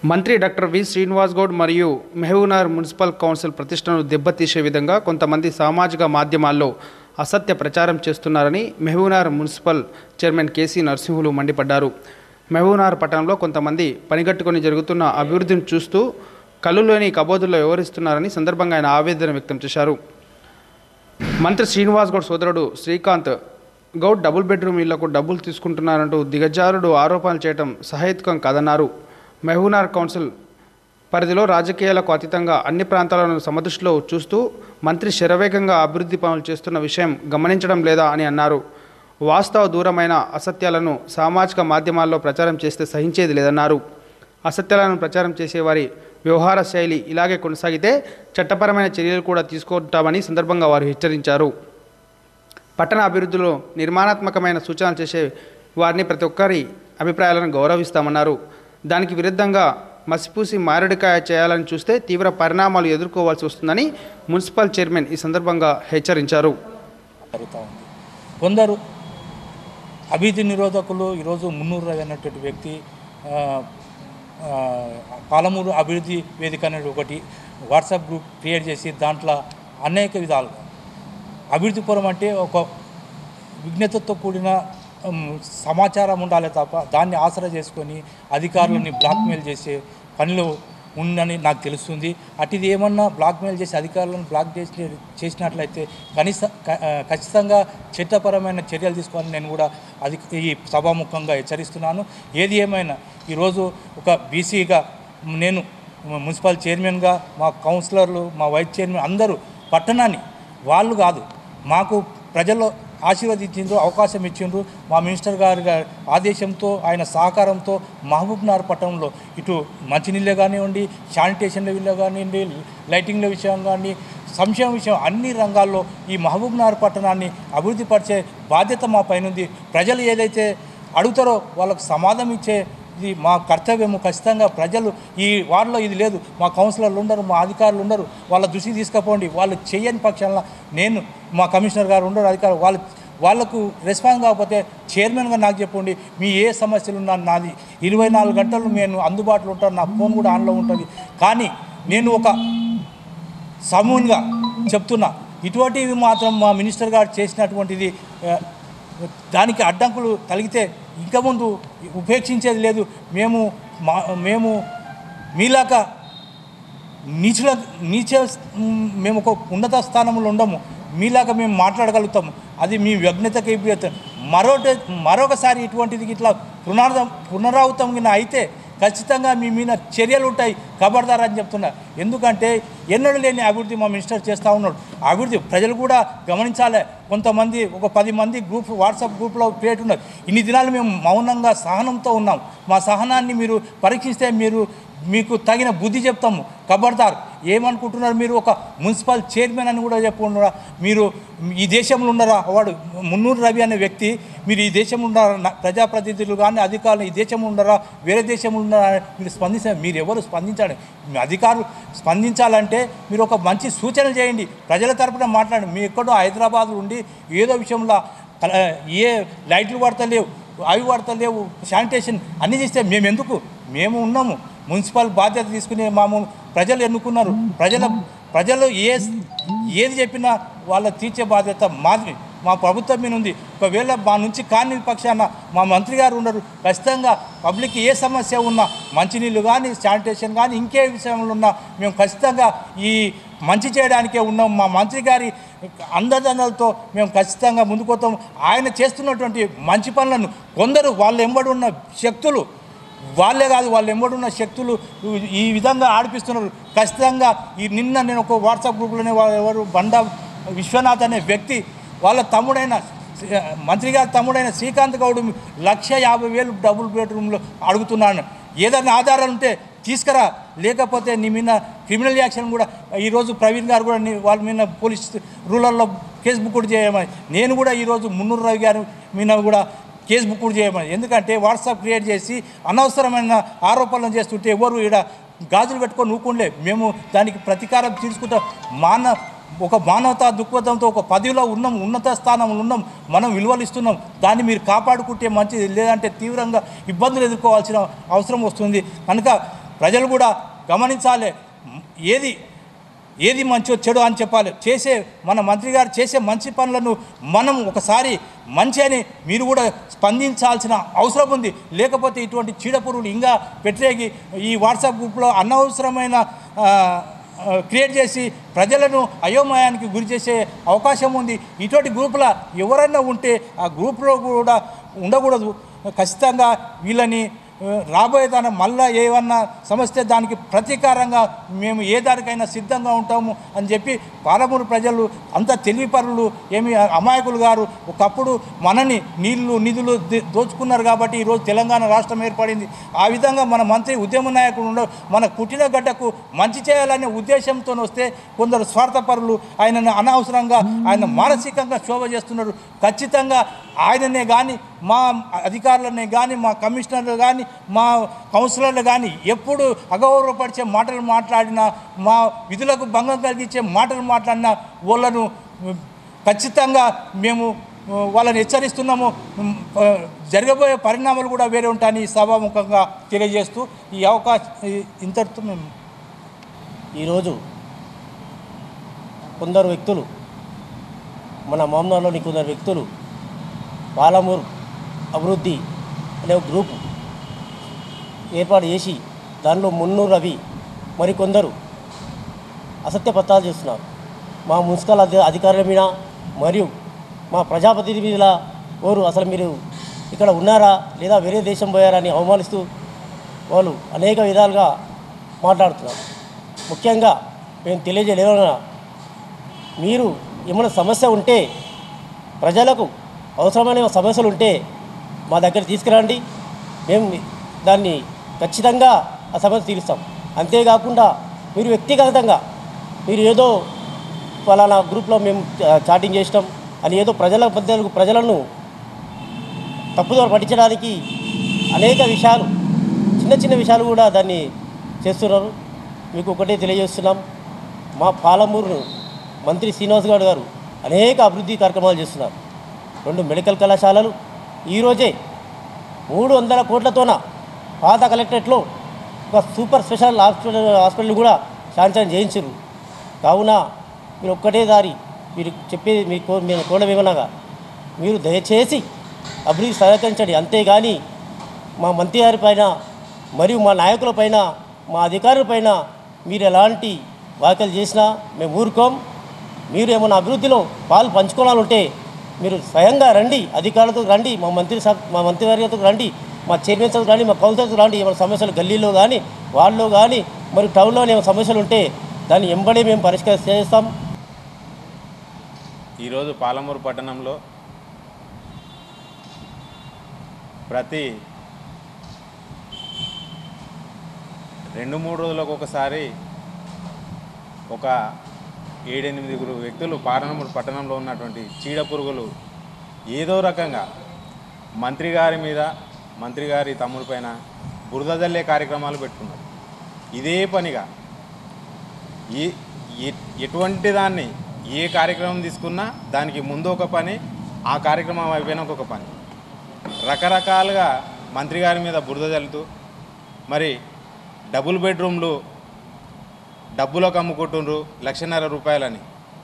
మంత్రి doctor V Srinivas Goud మరియు Mahabubnagar municipal council ప్రతిష్టను దెబ్బతీసే విధంగా కొంతమంది సామాజిక మాధ్యమాల్లో అసత్య ప్రచారం చేస్తున్నారని Mahabubnagar municipal chairman KC Narasimhulu మండిపడ్డారు మెహబూబ్నగర్ పట్టణంలో కొంతమంది పనిగట్టుకొని జరుగుతున్న అభివృద్ధిని చూస్తూ కళ్ళులోని కబోదుల్లో వ్యవహరిస్తున్నారని సందర్భంగా ఆయన ఆవేదన వ్యక్తం చేశారు మంత్రి శ్రీనివాస్ గౌడ్ సోదరుడు శ్రీకాంత్ గౌడ్ డబుల్ బెడ్రూమ్ ఇళ్లకు డబ్బులు తీసుకుంటున్నారంటూ దిగజారుడు ఆరోపణలు చేయడం సహేతుకం కాదన్నారు మహబూబ్నగర్ కౌన్సిల్ పరిధిలో రాజకీయాలకు అతీతంగా అన్ని ప్రాంతాలను సమదృష్టిలో చూస్తూ మంత్రి శరవేగంగా అభివృద్ధి పనులు చేస్తున్న విషయం గమనించడం లేదా అని అన్నారు వాస్తవ దూరమైన అసత్యాలను సామాజిక మాధ్యమాల్లో ప్రచారం చేస్తే సహించేది లేదన్నారు అసత్యాలను ప్రచారం చేసేవారి వ్యవహార శైలి ఇలాగే కొనసాగితే చట్టపరమైన చర్యలు కూడా తీసుకుంటామని సందర్భంగా వారు హెచ్చరించారు పట్టణ అభివృద్ధిలో నిర్మాణాత్మకమైన సూచనలు చేసే వారిని ప్రతి ఒక్కరి అభిప్రాయాలను గౌరవిస్తామన్నారు దానికి విరుద్ధంగా మసిపూసి మారడికాయ చేయాలని చూస్తే తీవ్ర పరిణామాలు ఎదుర్కోవాల్సి వస్తుందని మున్సిపల్ చైర్మన్ ఈ సందర్భంగా హెచ్చరించారు జరుగుతూ ఉంది కొందరు అభివృద్ధి నిరోధకులు ఈరోజు మున్నూరు రవి అనేటువంటి వ్యక్తి ఆ, ఆ, పాలమూరు అభివృద్ధి వేదిక అనేది ఒకటి వాట్సాప్ గ్రూప్ క్రియేట్ చేసి దాంట్లో అనేక విధాలుగా అభివృద్ధి పురం అంటే ఒక విజ్ఞతతో కూడిన ఉమ్, సమాచారం ఉండాలి తప్ప దాన్ని ఆసరా చేసుకొని అధికారులని బ్లాక్మెయిల్ చేసే పనిలో ఉందని నాకు తెలుస్తుంది అటుది ఏమన్నా బ్లాక్మెయిల్ చేసి అధికారులను బ్లాక్ చేసి చేసినట్లయితే కనీస క- ఆ, ఖచ్చితంగా చట్టపరమైన చర్యలు తీసుకోవాలని నేను కూడా అది ఈ సభాముఖంగా హెచ్చరిస్తున్నాను ఏది ఏమైనా ఈరోజు ఒక బీసీగా నేను మున్సిపల్ చైర్మన్గా మా కౌన్సిలర్లు మా వైస్ చైర్మన్ అందరూ పట్టణాన్ని వాళ్ళు కాదు మాకు ప్రజలు ఆశీర్వదించిండ్రు అవకాశం ఇచ్చిండ్రు మా మినిస్టర్ గారి గా- ఆదేశంతో ఆయన సహకారంతో మహబూబ్నగర్ పట్టణంలో ఇటు మంచినీళ్ళే కానివ్వండి శానిటేషన్ల విషయం కానివ్వండి లైటింగ్ల విషయం కానీ సంక్షేమ విషయం అన్ని రంగాల్లో ఈ మహబూబ్నగర్ పట్టణాన్ని అభివృద్ధి పరిచే బాధ్యత మా పైనుంది ప్రజలు ఏదైతే అడుగుతారో వాళ్ళకు సమాధానం ఇచ్చే ఇది మా కర్తవ్యము ఖచ్చితంగా ప్రజలు ఈ వార్డులో ఇది లేదు మా కౌన్సిలర్లు ఉండరు మా అధికారులు ఉండరు వాళ్ళ దృష్టికి తీసుకుపోండి వాళ్ళు చెయ్యని పక్షంలో నేను మా కమిషనర్ గారు ఉండరు అధికారులు వాళ్ళు వాళ్ళకు రెస్పాన్స్ కాకపోతే చైర్మన్గా నాకు చెప్పండి మీ ఏ సమస్యలు ఉన్నా నాది ఇరవై నాలుగు గంటలు నేను అందుబాటులో ఉంటాను నా ఫోన్ కూడా ఆన్లో ఉంటుంది కానీ నేను ఒక సమూహంగా చెప్తున్నా ఇటువంటివి మాత్రం మా మినిస్టర్ గారు చేసినటువంటిది ఆ, దానికి అడ్డంకులు కలిగితే ఇంకా ముందు ఉపేక్షించేది లేదు మేము మా మేము మీలాగా నీచుల నీచ మేము ఒక ఉన్నత స్థానంలో ఉండము మీలాగా మేము మాట్లాడగలుగుతాము అది మీ వ్యజ్ఞతకి ఇవ్వత మరొకటి మరొకసారి ఇటువంటిది ఇట్లా పునరావృతం పునరావృతం కింద అయితే ఖచ్చితంగా మీ మీద చర్యలు ఉంటాయి ఖబర్దార్ అని చెప్తున్నా ఎందుకంటే ఎన్నడూ లేని అభివృద్ధి మా మినిస్టర్ చేస్తూ ఉన్నాడు అభివృద్ధి ప్రజలు కూడా గమనించాలి కొంతమంది ఒక పది మంది గ్రూప్ వాట్సాప్ గ్రూప్లో క్రియేట్ ఉన్నారు ఇన్ని దినాలు మేము మౌనంగా సహనంతో ఉన్నాం మా సహనాన్ని మీరు పరీక్షిస్తే మీరు మీకు తగిన బుద్ధి చెప్తాము ఖబర్దార్ ఏమనుకుంటున్నారు మీరు ఒక మున్సిపల్ చైర్మన్ అని కూడా చెప్పుకున్నారా మీరు ఈ దేశంలో ఉన్నారా వాడు మున్నూరు రవి అనే వ్యక్తి మీరు ఈ దేశంలో ఉన్నారా నా- ప్రజాప్రతినిధులు కానీ అధికారులు ఈ దేశంలో ఉన్నారా వేరే దేశంలో ఉన్నారా మీరు స్పందించారు మీరు ఎవరు స్పందించండి మీ అధికారులు స్పందించాలంటే మీరు ఒక మంచి సూచనలు చేయండి ప్రజల తరపున మాట్లాడండి మీ ఎక్కడో హైదరాబాద్ ఉండి ఏదో విషయంలో కల- ఏ లైట్లు పడతలేవు అవి పడతలేవు శానిటేషన్ అన్నీ చేస్తే మేము ఎందుకు మేము ఉన్నాము మున్సిపల్ బాధ్యత తీసుకునే మాము ప్రజలు ఎన్నుకున్నారు ప్రజల ప్రజలు ఏ ఏది చెప్పినా వాళ్ళ తీర్చే బాధ్యత మాది మా ప్రభుత్వం మీద ఉంది ఒకవేళ మా నుంచి కాని పక్షాన మా మంత్రి గారు ఉండరు ఖచ్చితంగా పబ్లిక్ ఏ సమస్య ఉన్నా మంచినీళ్ళు కానీ శానిటేషన్ కానీ ఇంకే విషయంలో ఉన్నా మేము ఖచ్చితంగా ఈ మంచి చేయడానికే ఉన్నాం మా మంత్రి గారి అందదండలతో మేము ఖచ్చితంగా ముందుకోతాం ఆయన చేస్తున్నటువంటి మంచి పనులను కొందరు వాళ్ళు ఎంబడి ఉన్న శక్తులు వాళ్ళే కాదు వాళ్ళు ఎంబడున్న శక్తులు ఈ విధంగా ఆడిపిస్తున్నారు ఖచ్చితంగా ఈ నిన్న నేను ఒక వాట్సాప్ గ్రూప్లోనే వా- ఎవరు బండా విశ్వనాథ్ అనే వ్యక్తి వాళ్ళ తమ్ముడైన మంత్రి గారి తమ్ముడైన శ్రీకాంత్ గౌడ్ లక్ష యాభై వేలు డబుల్ బెడ్రూమ్లో అడుగుతున్నాను ఏదైనా ఆధారాలు ఉంటే తీసుకురా లేకపోతే నీ మీద క్రిమినల్ యాక్షన్ కూడా ఈరోజు ప్రవీణ్ గారు కూడా నీ- వాళ్ళ మీద పోలీస్ రూలర్లో కేసు బుక్ కూడా చేయమని నేను కూడా ఈరోజు మున్నూరు రవి గారి మీద కూడా కేసు బుక్ కూడా చేయమని ఎందుకంటే వాట్సాప్ క్రియేట్ చేసి అనవసరమైన ఆరోపణలు చేస్తుంటే ఎవరు ఈడ గాజులు పెట్టుకొని ఊకుండే మేము దానికి ప్రతీకారం తీర్చుకుంటాం మాన ఒక మానవతా దృక్పథంతో ఒక పదవిలో ఉన్నాం ఉన్నత స్థానంలో ఉన్నాం మనం విలువలు ఇస్తున్నాం దాన్ని మీరు కాపాడుకుంటే మంచిది లేదంటే తీవ్రంగా ఇబ్బందులు ఎదుర్కోవాల్సిన అవసరం వస్తుంది కనుక ప్రజలు కూడా గమనించాలి ఏది ఏది మంచో చెడు అని చెప్పాలి చేసే మన మంత్రి గారు చేసే మంచి పనులను మనం ఒకసారి మంచి అని మీరు కూడా స్పందించాల్సిన అవసరం ఉంది లేకపోతే ఇటువంటి చీడపురుగులు ఇంకా పెట్టేగి ఈ వాట్సాప్ గ్రూప్లో అనవసరమైన ఆ, ఆ, క్రియేట్ చేసి ప్రజలను అయోమయానికి గురి చేసే అవకాశం ఉంది ఇటువంటి గ్రూపుల ఎవరైనా ఉంటే ఆ గ్రూప్లో కూడా ఉండకూడదు ఖచ్చితంగా వీళ్ళని ఆ, రాబోయే దాని మళ్ళా ఏమన్నా సమస్య దానికి ప్రతీకారంగా మేము ఏ దానికైనా సిద్ధంగా ఉంటాము అని చెప్పి పాలమూరు ప్రజలు అంత తెలివిపరులు ఏమి అమాయకులు గారు ఒకప్పుడు మనని నీళ్లు నిధులు ది- దోచుకున్నారు కాబట్టి ఈరోజు తెలంగాణ రాష్ట్రం ఏర్పడింది ఆ విధంగా మన మంత్రి ఉద్యమ నాయకుడు ఉండ మన పుట్టిన గడ్డకు మంచి చేయాలనే ఉద్దేశంతో వస్తే కొందరు స్వార్థపరులు ఆయనను అనవసరంగా ఆయన మానసికంగా శోభ చేస్తున్నారు ఖచ్చితంగా ఆయననే కానీ మా అధికారులనే కానీ మా కమిషనర్లు కానీ మా కౌన్సిలర్లు కానీ ఎప్పుడు అగౌరవపరిచే మాటలు మాట్లాడినా మా విధులకు భంగం కలిగించే మాటలు మాట్లాడినా వాళ్ళను ఉమ్, ఖచ్చితంగా మేము ఉమ్, వాళ్ళని హెచ్చరిస్తున్నాము ఉమ్, ఆ, జరగబోయే పరిణామాలు కూడా వేరే ఉంటాయని సభాముఖంగా తెలియజేస్తూ ఈ అవకాశం ఈ- ఇంతటితో మేము ఈరోజు కొందరు వ్యక్తులు మన మామూలులోని కొందరు వ్యక్తులు పాలమూరు అభివృద్ధి అనే ఒక గ్రూపు ఏర్పాటు చేసి దానిలో మున్నూరు రవి మరికొందరు అసత్య పత్రాలు చేస్తున్నారు మా మున్సిపల్ అధి అధికారుల మీద మరియు మా ప్రజాప్రతినిధుల ఓరు అసలు మీరు ఇక్కడ ఉన్నారా లేదా వేరే దేశం పోయారని అవమానిస్తూ వాళ్ళు అనేక విధాలుగా మాట్లాడుతున్నారు ముఖ్యంగా మేము తెలియజేయలేమన్నా మీరు ఏమైనా సమస్య ఉంటే ప్రజలకు అవసరమైన సమస్యలు ఉంటే మా దగ్గర తీసుకురండి మేము దాన్ని ఖచ్చితంగా ఆ సమస్య తీరుస్తాం అంతేకాకుండా మీరు వ్యక్తిగతంగా మీరు ఏదో ఫలానా గ్రూప్లో మేము చా- చాటింగ్ చేసినాం అని ఏదో ప్రజల మధ్యలకు ప్రజలను తప్పుదోవ పట్టించడానికి అనేక విషయాలు చిన్న చిన్న విషయాలు కూడా దాన్ని చేస్తున్నారు మీకు ఒకటే తెలియజేస్తున్నాం మా పాలమూరు మంత్రి శ్రీనివాస్ గౌడ్ గారు అనేక అభివృద్ధి కార్యక్రమాలు చేస్తున్నారు రెండు మెడికల్ కళాశాలలు ఈరోజే మూడు వందల కోట్లతోన పాత కలెక్టరేట్లో ఒక సూపర్ స్పెషల్ హాస్పిటల్ హాస్పిటల్ కూడా శాంక్షన్ చేయించారు కావున మీరు ఒక్కటే దారి మీరు చెప్పేది మీ కో మేము కోరడం ఏమనగా మీరు దయచేసి అభివృద్ధి సహకరించండి అంతేగాని మా మంత్రి గారి పైన మరియు మా నాయకుల పైన మా అధికారుల పైన మీరు ఎలాంటి వ్యాఖ్యలు చేసినా మేము ఊరుకోం మీరు ఏమైనా అభివృద్ధిలో పాలు పంచుకోవాలంటే మీరు స్వయంగా రండి అధికారులతో రండి మా మంత్రి సభ మా మంత్రివర్గతో రండి మా చైర్మన్ సార్ రండి మా కౌన్సిలర్తో రండి ఏమైనా సమస్యలు గల్లీలో కానీ వాళ్ళలో కానీ మరి టౌన్లో ఏమైనా సమస్యలు ఉంటే దాన్ని ఎంబడే మేము పరిష్కారం చేస్తాం ఈరోజు పాలమూరు పట్టణంలో ప్రతి రెండు మూడు రోజులకు ఒకసారి ఒక ఏడెనిమిదిగురు వ్యక్తులు పాలమూరు పట్టణంలో ఉన్నటువంటి చీడ పురుగులు ఏదో రకంగా మంత్రి గారి మీద మంత్రి గారి తమ్ముడి పైన బురద జల్లే కార్యక్రమాలు పెట్టుకున్నారు ఇదే పనిగా ఏ ఎ- ఎటువంటి దాన్ని ఏ కార్యక్రమం తీసుకున్నా దానికి ముందు ఒక పని ఆ కార్యక్రమం అయిపోయినాక ఒక పని రకరకాలుగా మంత్రి గారి మీద బురద జల్లుతూ మరి డబుల్ బెడ్రూమ్లు డబ్బులకు అమ్ముకుంటుండ్రు లక్షన్నర రూపాయలని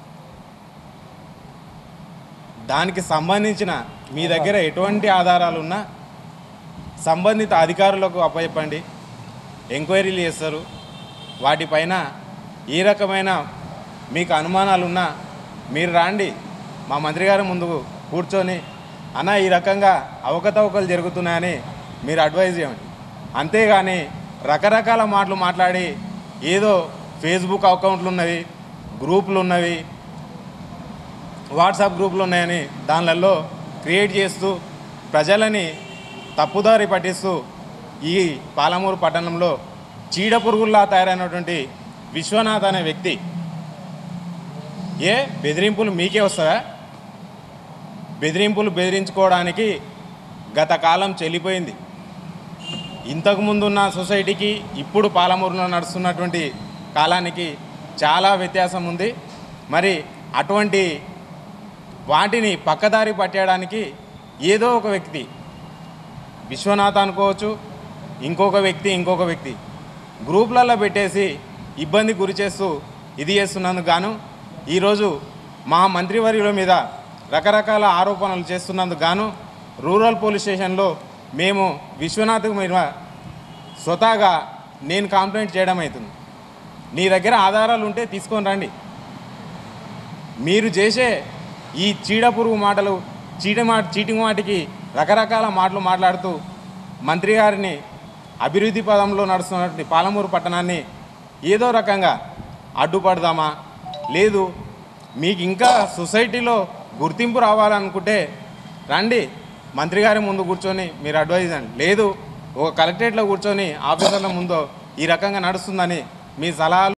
దానికి సంబంధించిన మీ దగ్గర ఎటువంటి ఆధారాలు ఉన్నా సంబంధిత అధికారులకు అప్పచెప్పండి ఎంక్వైరీలు చేస్తారు వాటిపైన ఏ రకమైన మీకు అనుమానాలు ఉన్నా మీరు రాండి మా మంత్రి గారి ముందు కూర్చొని అన్న ఈ రకంగా అవకతవకలు జరుగుతున్నాయని మీరు అడ్వైజ్ చేయండి అంతేగాని రకరకాల మాటలు మాట్లాడి ఏదో ఫేస్బుక్ అకౌంట్లు ఉన్నవి గ్రూపులు ఉన్నవి వాట్సాప్ గ్రూపులు ఉన్నాయని దానిలలో క్రియేట్ చేస్తూ ప్రజలని తప్పుదారి పట్టిస్తూ ఈ పాలమూరు పట్టణంలో చీడ పురుగుల్లా తయారైనటువంటి విశ్వనాథ్ అనే వ్యక్తి ఏ బెదిరింపులు మీకే వస్తాయా బెదిరింపులు బెదిరించుకోవడానికి గత కాలం చెల్లిపోయింది ఇంతకు ముందున్న సొసైటీకి ఇప్పుడు పాలమూరులో నడుస్తున్నటువంటి కాలానికి చాలా వ్యత్యాసం ఉంది మరి అటువంటి వాటిని పక్కదారి పట్టేయడానికి ఏదో ఒక వ్యక్తి విశ్వనాథ్ అనుకోవచ్చు ఇంకొక వ్యక్తి ఇంకొక వ్యక్తి గ్రూపులలో పెట్టేసి ఇబ్బంది గురి చేస్తూ ఇది చేస్తున్నందుకు గాను ఈరోజు మా మంత్రివర్యుల మీద రకరకాల ఆరోపణలు చేస్తున్నందుకు గాను రూరల్ పోలీస్ స్టేషన్లో మేము విశ్వనాథ్ మీద స్వతహాగా నేను కంప్లైంట్ చేయడం అవుతుంది నీ దగ్గర ఆధారాలు ఉంటే తీసుకొని రండి మీరు చేసే ఈ చీడపురుగు మాటలు చీట మా చీటింగ్ మాటికి రకరకాల మాటలు మాట్లాడుతూ మంత్రి గారిని అభివృద్ధి పదంలో నడుస్తున్నటువంటి పాలమూరు పట్టణాన్ని ఏదో రకంగా అడ్డుపడదామా లేదు మీకు ఇంకా సొసైటీలో గుర్తింపు రావాలనుకుంటే రండి మంత్రి గారి ముందు కూర్చొని మీరు అడ్వైజ్ అండి లేదు ఒక కలెక్టరేట్లో కూర్చొని ఆఫీసర్ల ముందు ఈ రకంగా నడుస్తుందని మీ సలహాలు